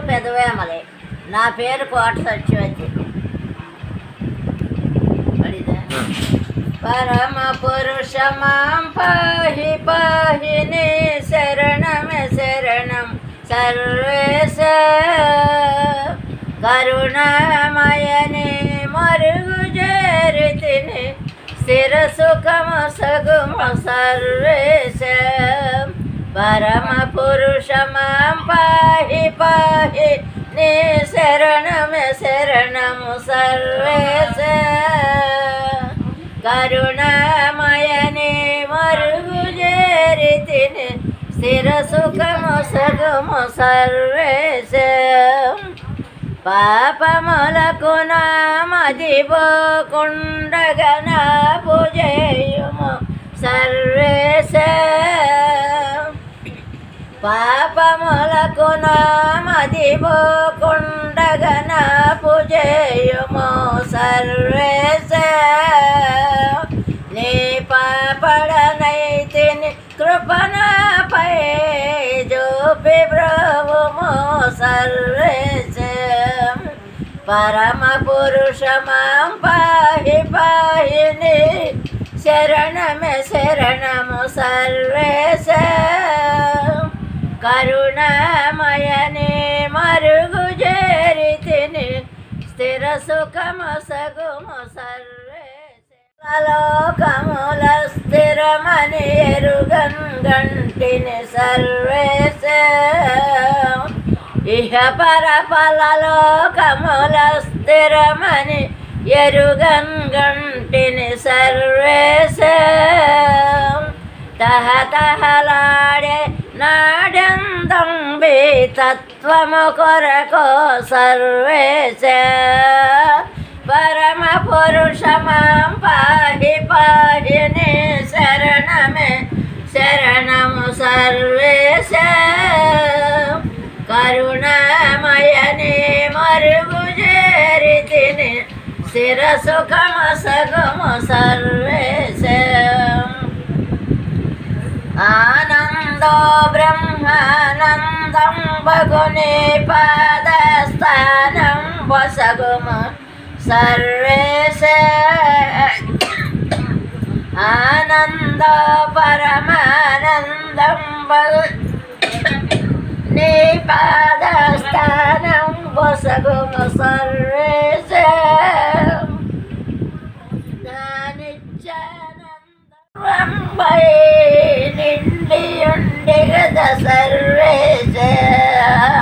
పెదవేమలే నా పేరు కోట సత్యవతి అడిదా పరమ పురుషమాం పాహి పాహి నీ శరణమే శరణం సర్వేశ కరుణామయని మరుగు చేరితిని స్థిర సుఖము సగుము సర్వేశ పరమ పురుషమాం పాహి పాహి నీ శరణమే శరణము సర్వేశ కరుణామయని మరుగు చేరితిని స్థిర సుఖము సగుము సర్వేశ పాపములకు నామది పోకుండగా నా పూజయుము సర్వేశ పాపములకు నామది పోకుండగా నా పూజయుము సర్వేశ నీ పాపడనైతిని కృపణపై జోపి బ్రహ్మము సర్వేశ పరమ పురుషమాం పాహి పాహిని శరణమే శరణము సర్వేశ కరుణామయని మరుగు చేరితిని స్థిర సుఖము సగుము సర్వేశ లోకముల స్థిరమని ఎరుగంగంటిని సర్వేశ ఇహ పరపల లోకముల స్థిరమని ఎరుగంగంటిని సర్వేశ తహతహలాడే నాడెందంబి తత్వము కొరకు సర్వేశ పరమ పురుషమాం పాహి పాహిని శరణమే శరణము సర్వేశ కరుణామయని మరుగు చేరితిని స్థిర సుఖము సగుము సర్వేశ ఆనందో బ్రహ్మానందం బగుని పాదస్థానం వసగుము సర్వేశ ఆనంద పరమానందం బగు నీ పాదస్థానం వసగుము సర్వేశ నిండి ఉండి గద సర్వేశ